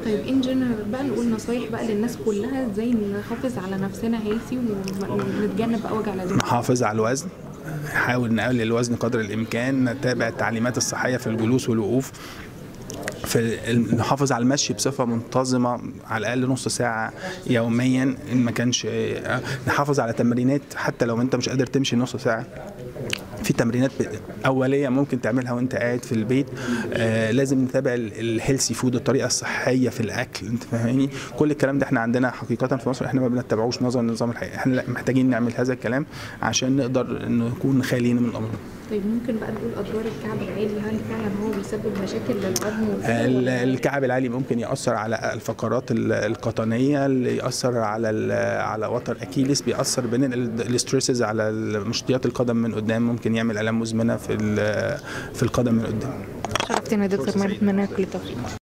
طيب ان جنرال بقى نقول نصايح بقى للناس كلها ازاي نحافظ على نفسنا هيلثي ونتجنب بقى وجع العظام نحافظ على الوزن نحاول نقلل الوزن قدر الامكان نتابع التعليمات الصحيه في الجلوس والوقوف في ال- نحافظ على المشي بصفه منتظمه على الاقل نص ساعه يوميا ان ما كانش نحافظ على تمرينات حتى لو انت مش قادر تمشي نص ساعه في تمرينات ب- اوليه ممكن تعملها وانت قاعد في البيت آه لازم نتابع الهيلثي فود الطريقه الصحيه في الاكل انت فاهمني كل الكلام ده احنا عندنا حقيقه في مصر احنا ما بنتبعوش نظرا للنظام الحقيقي احنا لا محتاجين نعمل هذا الكلام عشان نقدر نكون خاليين من الامراض طيب ممكن بقى نقول اضرار الكعب العالي هل فعلا هو بيسبب مشاكل للعظم وكده ال- ولا- الكعب العالي ممكن ياثر على الفقرات ال- القطنيه اللي ياثر على ال- على وتر اكيليس بيأثر بين الاستريسز على مشطيات القدم من قدام ممكن يعمل الام مزمنه في ال- في القدم من قدام شرفتنا يا دكتور مالك منك كل التوفيق